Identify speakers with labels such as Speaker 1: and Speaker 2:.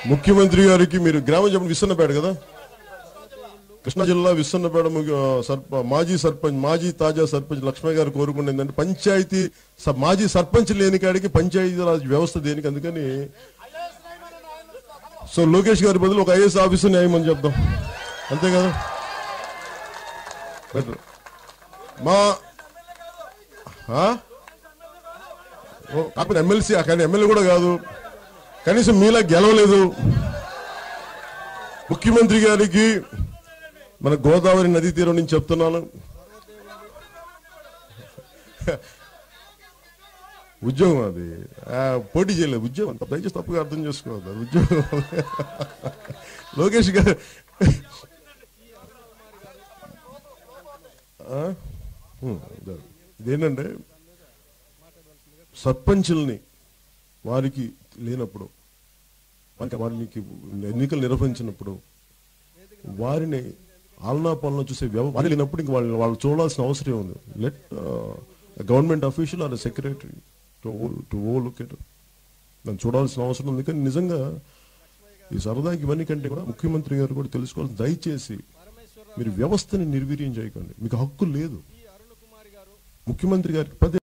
Speaker 1: ముఖ్యమంత్రి గారికి మీరు గ్రామం చెప్పండి విస్సన్నపేట కదా కృష్ణా జిల్లా విస్సన్నపేట ము- సర్ప మాజీ సర్పంచ్ మాజీ తాజా సర్పంచ్ లక్ష్మయ్య గారు కోరుకుంది ఏంటంటే పంచాయతీ స- మాజీ సర్పంచ్ లేని కాడికి పంచాయతీ రాజ్ వ్యవస్థ దేనికి అందుకని సో లోకేష్ గారి బదులు ఒక ఐఏఎస్ ఆఫీసర్ న్యాయమని చెప్దాం అంతే కదా బెటర్. మా ఆ? ఓ, కాకపోతే ఎమ్మెల్సీ కానీ ఎమ్మెల్యే కూడా కాదు కనీసం మీలా గెలవలేదు ముఖ్యమంత్రి గారికి మన గోదావరి నదీ తీరం నుంచి చెప్తున్నాను ఉద్యోగం అది ఆ, పోటీ చేయలేదు ఉద్యోగం దయచేసి తప్పుగా అర్థం చేసుకోవద్దు అది ఉద్యోగం లోకేష్ గారు ఆ? హ్మ్, ఇదే. ఇదేంటంటే సర్పంచుల్ని వారికి లేనప్పుడు వారికి వారికి ఎన్నికలు నిర్వహించినప్పుడు వారిని ఆలనా పాలన చూసే వ్యవ వారి లేనప్పుడు ఇంక వాళ్ళు వాళ్ళు చూడాల్సిన అవసరం ఉంది let government official or secretary to to oh look at దాన్ని చూడాల్సిన అవసరం ఉంది కానీ నిజంగా ఈ సరదాకి ఇవన్నీ కంటే కూడా ముఖ్యమంత్రి గారు కూడా తెలుసుకోవాలి దయచేసి మీరు వ్యవస్థని నిర్వీర్యం చేయకండి మీకు హక్కు లేదు ముఖ్యమంత్రి గారికి పదే